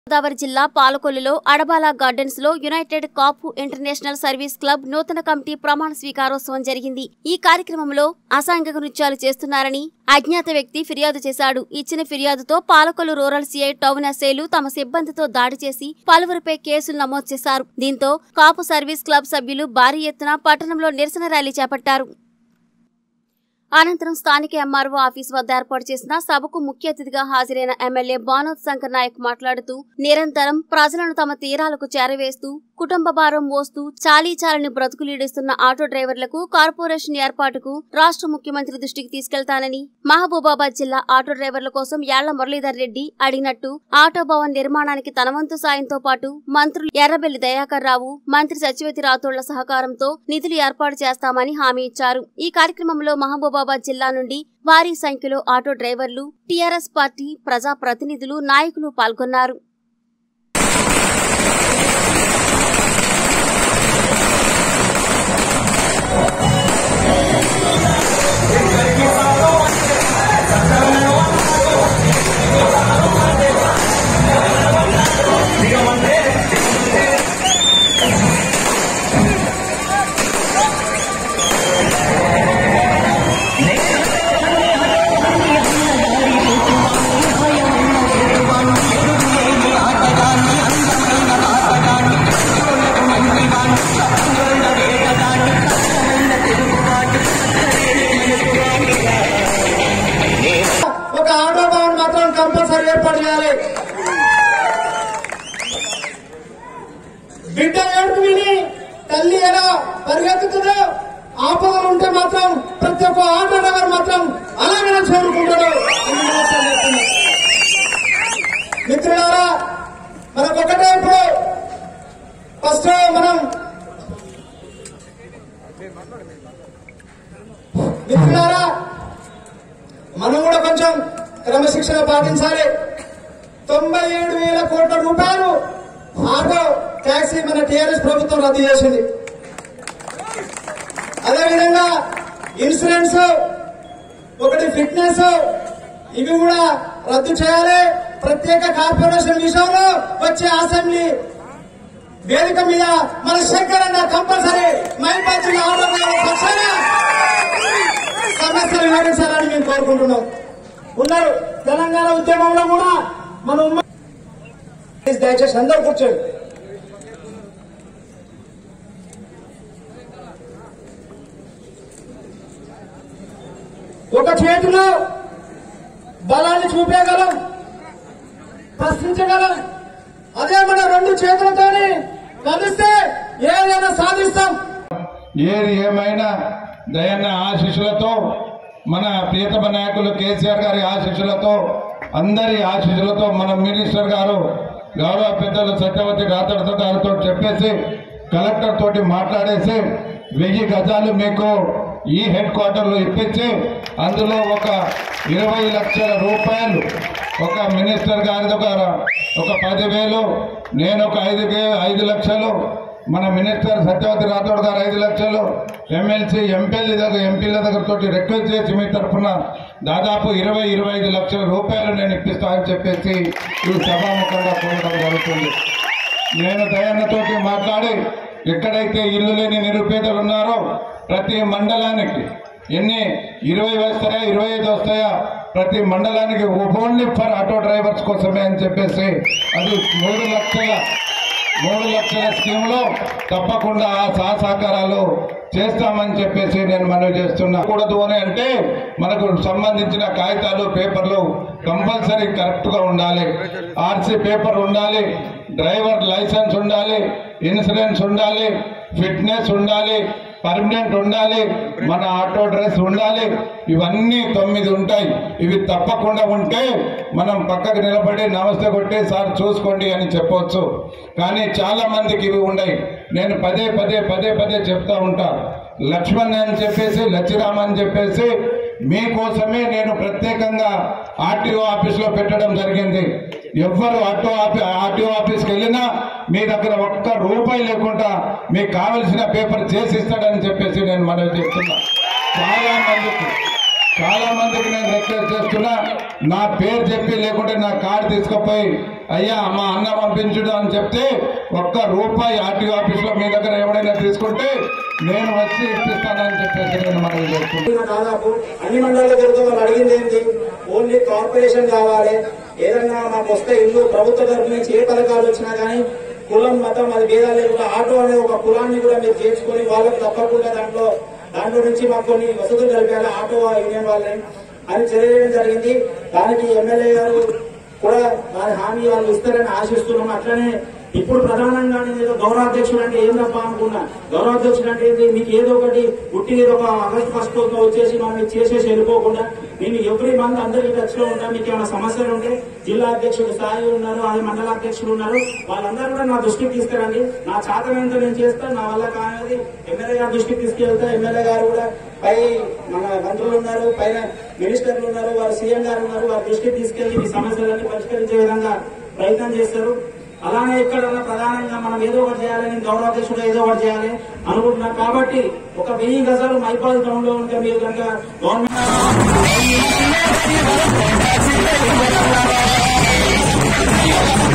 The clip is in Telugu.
గోదావరి జిల్లా పాలకొల్లులో అడబాల గార్డెన్స్ లో united Kapu international service club నూతన కమిటీ ప్రమాణ స్వీకారోత్సవం జరిగింది ఈ కార్యక్రమంలో అసాంఘిక నృత్యాలు చేస్తున్నారని అజ్ఞాత వ్యక్తి ఫిర్యాదు చేశాడు ఇచ్చిన ఫిర్యాదుతో పాలకొల్లు రూరల్ సిఐ టౌన్ ఎస్ఐలు తమ సిబ్బందితో దాడి చేసి పలువురిపై కేసులు నమోదు చేశారు దీంతో కాపు సర్వీస్ క్లబ్ సభ్యులు భారీ ఎత్తున పట్టణంలో నిరసన ర్యాలీ చేపట్టారు అనంతరం స్థానిక ఎంఆర్ఓ ఆఫీస్ వద్ద ఏర్పాటు చేసిన సభకు ముఖ్య అతిథిగా హాజరైన ఎమ్మెల్యే బానోత్ శంకర్ నాయక్ మాట్లాడుతూ నిరంతరం ప్రజలను తమ తీరాలకు చేరవేస్తూ కుటుంబ భారం మోస్తూ చాలీ చాలని బ్రతుకులీడిస్తున్న ఆటో డ్రైవర్లకు కార్పొరేషన్ ఏర్పాటుకు రాష్ట్ర ముఖ్యమంత్రి దృష్టికి తీసుకెళ్తానని మహబూబాబాద్ జిల్లా ఆటో డ్రైవర్ల కోసం యాళ్ల మురళీధర్ రెడ్డి అడిగినట్టు ఆటో భవన్ నిర్మాణానికి తన వంతు సాయంతో పాటు మంత్రులు ఎర్రబెల్లి దయాకర్ రావు మంత్రి సచివతి రాథోళ్ల సహకారంతో నిధులు ఏర్పాటు చేస్తామని హామీ ఇచ్చారు ఈ కార్యక్రమంలో మహబూబాబాద్ జిల్లా నుండి భారీ సంఖ్యలో ఆటో డ్రైవర్లు టీఆర్ఎస్ పార్టీ ప్రజా ప్రతినిధులు నాయకులు పాల్గొన్నారు ఒక ఆటో భవన్ మాత్రం కంపల్సరీ ఏర్పాటు చేయాలి బిడ్డ ఏడుపు విని తల్లి ఎలా పరిగెత్తుతుందో ఆపదలు ఉంటే మాత్రం ప్రతి ఒక్క ఆటో డ్రైవర్ మాత్రం అలాగే చేరుకుంటాడు అని మాత్రం చెప్తున్నా. మిత్రులారా మనకు ఒకటే ఇప్పుడు ఫస్ట్ మనం మిత్రులారా మనం కూడా కొంచెం క్రమశిక్షణ పాటించాలి తొంభై ఏడు వేల కోట్ల రూపాయలు ఆటో ట్యాక్సీ మన టీఆర్ఎస్ ప్రభుత్వం రద్దు చేసింది అదేవిధంగా ఇన్సూరెన్స్ ఒకటి ఫిట్నెస్ ఇవి కూడా రద్దు చేయాలి ప్రత్యేక కార్పొరేషన్ విషయంలో వచ్చే అసెంబ్లీ వేదిక మీద మన శంకర్ అన్న కంపల్సరీ మైపాచిన ఆటో డ్రైవర్ల పక్షాన సమస్యలు వివరించాలని మేము కోరుకుంటున్నాం ఉన్నారు తెలంగాణ ఉద్యమంలో కూడా మన ఉమ్మ దయచేసి అందరూ కూర్చోండి ఒక చేతిలో బలాన్ని చూపేయగలం ప్రశ్నించగలం అదే మన రెండు చేతులతోని కలిస్తే ఏదైనా సాధిస్తాం ఏది ఏమైనా దయన్న ఆశీస్సులతో మన ప్రియతమ నాయకులు కేసీఆర్ గారి ఆశీస్సులతో అందరి ఆశీస్సులతో మన మినిస్టర్ గారు గౌరవ పెద్దలు సత్యవతి రాథోడ్ గారితో చెప్పేసి కలెక్టర్ తోటి మాట్లాడేసి వెయ్యి గజాలు మీకు ఈ హెడ్ క్వార్టర్లో ఇప్పించి అందులో ఒక ఇరవై లక్షల రూపాయలు ఒక మినిస్టర్ గారిది ఒక ఒక పదివేలు నేను ఒక ఐదు వే- ఐదు లక్షలు మన మినిస్టర్ సత్యవతి రాథోడ్ గారు ఐదు లక్షలు ఎమ్మెల్సీ ఎంపీల దగ్గర ఎంపీల దగ్గర తోటి రిక్వెస్ట్ చేసి మీ తరఫున దాదాపు ఇరవై ఇరవై ఐదు లక్షల రూపాయలు నేను ఇప్పిస్తానని చెప్పేసి ఈ సభాముఖంగా కోరడం జరుగుతుంది నేను దయాన్నతోటి మాట్లాడి ఎక్కడైతే ఇల్లు లేని నిరుపేదలు ఉన్నారో ప్రతి మండలానికి ఎన్ని ఇరవై వస్తాయా ఇరవై ఐదు వస్తాయా ప్రతి మండలానికి ఓన్లీ ఫర్ ఆటో డ్రైవర్స్ కోసమే అని చెప్పేసి అది మూడు లక్షల మూడు లక్షల స్కీమ్ లో తప్పకుండా ఆ సహ సహకారాలు చేస్తామని చెప్పేసి నేను మనవి చేస్తున్నా కూడదు అని అంటే మనకు సంబంధించిన కాగితాలు పేపర్లు కంపల్సరీ కరెక్ట్ గా ఉండాలి ఆర్సీ పేపర్ ఉండాలి డ్రైవర్ లైసెన్స్ ఉండాలి ఇన్సూరెన్స్ ఉండాలి ఫిట్నెస్ ఉండాలి పర్మనెంట్ ఉండాలి మన ఆటో డ్రెస్ ఉండాలి ఇవన్నీ తొమ్మిది ఉంటాయి ఇవి తప్పకుండా ఉంటే మనం పక్కకు నిలబడి నమస్తే కొట్టి సార్ చూసుకోండి అని చెప్పవచ్చు కానీ చాలా మందికి ఇవి ఉన్నాయి నేను పదే పదే పదే పదే చెప్తా ఉంటా లక్ష్మణ్ అని చెప్పేసి లచ్చిరామ్ అని చెప్పేసి మీకోసమే నేను ప్రత్యేకంగా ఆర్టీఓ ఆఫీస్లో పెట్టడం జరిగింది ఎవ్వరు ఆటో ఆఫీ ఆర్టీఓ ఆఫీస్కి వెళ్ళినా మీ దగ్గర ఒక్క రూపాయి లేకుండా మీకు కావలసిన పేపర్ చేసి ఇస్తాడని చెప్పేసి నేను మనవి చేస్తున్నా చాలా మందికి చాలా మందికి నేను రిక్వెస్ట్ చేస్తున్నా నా పేరు చెప్పి లేకుంటే నా కార్డు తీసుకుపోయి అయ్యా మా అన్న పంపించుడు అని చెప్తే ఒక్క రూపాయి ఆర్టీఓ ఆఫీస్ లో మీ దగ్గర ఎవడైనా తీసుకుంటే నేను వచ్చి ఇప్పిస్తానని చెప్పేసి నేను మనవి చేస్తున్నాను ఇంకా దాదాపు అన్ని మండలాల తిరుగుతూ వాళ్ళు అడిగింది ఏంటి ఓన్లీ కార్పొరేషన్ కావాలి ఏదన్నా మాకు వస్తే ఇల్లు ప్రభుత్వ తరఫు నుంచి ఏ పథకాలు వచ్చినా కానీ కులం మతం అది భేదాలు లేకుండా ఆటో అనే ఒక కులాన్ని కూడా మీరు చేర్చుకొని వాళ్ళకి తప్పకుండా దాంట్లో దాంట్లో నుంచి మాకు కొన్ని వసతులు కలిపాలి ఆటో యూనియన్ వాళ్ళని అని తెలియజేయడం జరిగింది దానికి ఎమ్మెల్యే గారు కూడా వారి హామీ వాళ్ళు ఇస్తారని ఆశిస్తున్నాం అట్లనే ఇప్పుడు ప్రధానంగా నేను ఏదో గౌరవాధ్యక్షుడు అంటే ఏం తప్ప అనుకున్నా గౌరవాధ్యక్షుడు అంటే ఏంటి మీకు ఏదో ఒకటి పుట్టి ఏదో ఒక ఆగస్టు ఫస్ట్ రోజున వచ్చేసి మనం ఇది చేసేసి వెళ్ళిపోకుండా నేను ఎవ్రీ మంత్ అందరికీ టచ్ లో ఉంటా మీకు ఏమైనా సమస్యలు ఉంటే జిల్లా అధ్యక్షుడు స్థాయి ఉన్నారు అది మండల అధ్యక్షుడు ఉన్నారు వాళ్ళందరూ కూడా నా దృష్టికి తీసుకురండి నా చాతనంతో నేను చేస్తాను నా వల్ల కానిది ఎమ్మెల్యే గారి దృష్టికి తీసుకెళ్తా ఎమ్మెల్యే గారు కూడా పై మన మంత్రులు ఉన్నారు పైన మినిస్టర్లు ఉన్నారు వారు సీఎం గారు ఉన్నారు వారి దృష్టికి తీసుకెళ్లి ఈ సమస్యలన్నీ పరిష్కరించే విధంగా ప్రయత్నం చేస్తారు అలానే ఇక్కడ ప్రధానంగా మనం ఏదో ఒకటి చేయాలని గౌరవాధ్యక్షుడు ఏదో ఒకటి చేయాలి అనుకుంటున్నాం కాబట్టి ఒక వెయ్యి గజాలు మైపాల్ టౌన్ లో ఉంటే మీరు కనుక గవర్నమెంట్